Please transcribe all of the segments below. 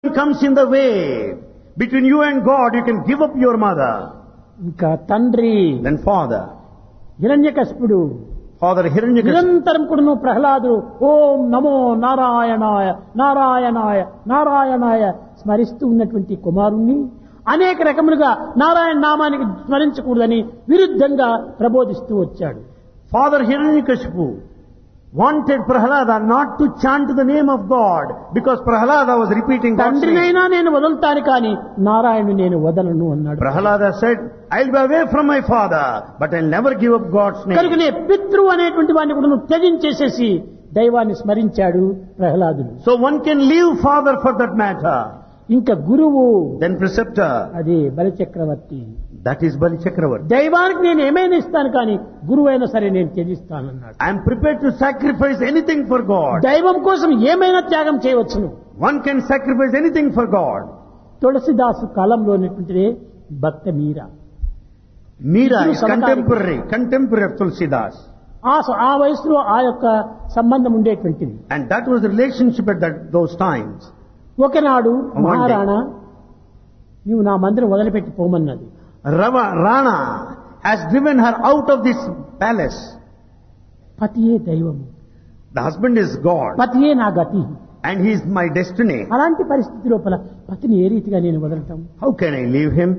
comes in the way between you and God, you can give up your mother. ఇంకా తండ్రి Then father, హిరణ్యకశిపుడు father Hiranyakashipu. నిరంతరం కూడా నువ్వు ప్రహ్లాదు ఓం నమో నారాయణాయ నారాయణాయ నారాయణాయ స్మరిస్తూ ఉన్నటువంటి కుమారుణ్ణి అనేక రకములుగా నారాయణ నామానికి స్మరించకూడదని విరుద్ధంగా ప్రబోధిస్తూ వచ్చాడు Father Hiranyakashipu wanted Prahlada not to chant the name of God because Prahlada was repeating God's name. తండ్రినైనా నేను వదులుతాను కానీ నారాయణుని నేను వదలను అన్నాడు Prahlada said, I'll be away from my father, but I'll never give up God's name. కనుకనే పితృ అనేటువంటి వాడిని కూడా నువ్వు త్యజించేసేసి దైవాన్ని స్మరించాడు ప్రహ్లాదుడు So one can leave father for that matter. ఇంకా గురువు Then preceptor, అది బలిచక్రవర్తి that is Bali Chakravarti. దైవానికి నేను ఏమైనా ఇస్తాను కానీ గురువు అయినా సరే నేను త్యజిస్తానన్నాడు I am prepared to sacrifice anything for God. దైవం కోసం ఏమైనా త్యాగం చేయవచ్చును One can sacrifice anything for God. తులసిదాసు కాలంలో ఉన్నటువంటిదే భక్త మీరా Meera Idru is samakaliko. contemporary, contemporary of Tulsidas. ఆ స- ఆ వయసులో ఆ యొక్క సంబంధం ఉండేటువంటిది And that was the relationship at that, those times. ఒకనాడు One day. మహారాణా నీవు నా మందిరం వదిలిపెట్టి పోమన్నది Rava, Rana has driven her out of this palace. పతియే దైవము The husband is God పతియే నా గతి and he is my destiny. అలాంటి పరిస్థితి లోపల పతిని ఏ రీతిగా నేను వదలటం How can I leave him?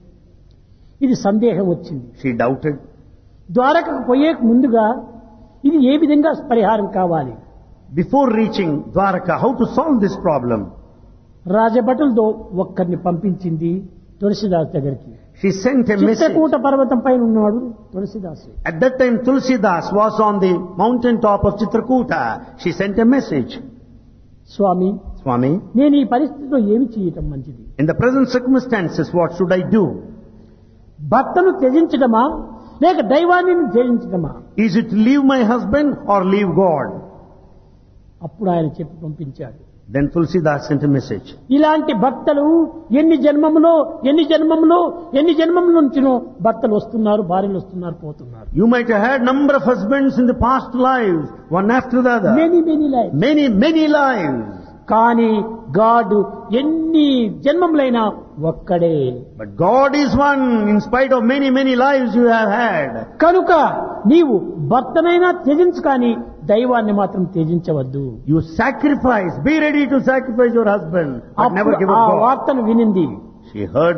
ఇది సందేహం వచ్చింది She doubted. ద్వారకకు పోయే ముందుగా ఇది ఏ విధంగా పరిహారం కావాలి Before reaching Dwaraka, how to solve this problem? రాజభటులతో ఒక్కరిని పంపించింది తులసిదాస్ దగ్గరికి She sent a message. Chitrakoot పర్వతం పైన ఉన్నాడు తులసిదాసు At that time, Tulsidas was on the mountain top of Chitrakuta. She sent a message. Swamy Swami, నేను ఈ పరిస్థితిలో ఏమి చేయటం మంచిది in the present circumstances, what should I do? భర్తను త్యజించడమా లేక దైవాన్ని త్యజించడమా Is it leave my husband or leave God? అప్పుడు ఆయన చెప్పి పంపించాడు Then Tulsidas sent a message. ఇలాంటి భర్తలు ఎన్ని జన్మములో ఎన్ని జన్మములో ఎన్ని జన్మముల నుంచినో భర్తలు వస్తున్నారు భార్యలు వస్తున్నారు పోతున్నారు You might have had number of husbands in the past lives, one after the other. Many many life Many, many lives. కానీ గాడ్ ఎన్ని జన్మములైనా ఒక్కడే But God is one in spite of many, many lives you have had. కనుక నీవు భర్తనైనా త్యజించు కానీ దైవాన్ని మాత్రం త్యజించవద్దు You sacrifice, be ready to sacrifice your husband, but never అప్పుడు give ఆ up God. వార్తను వినింది She heard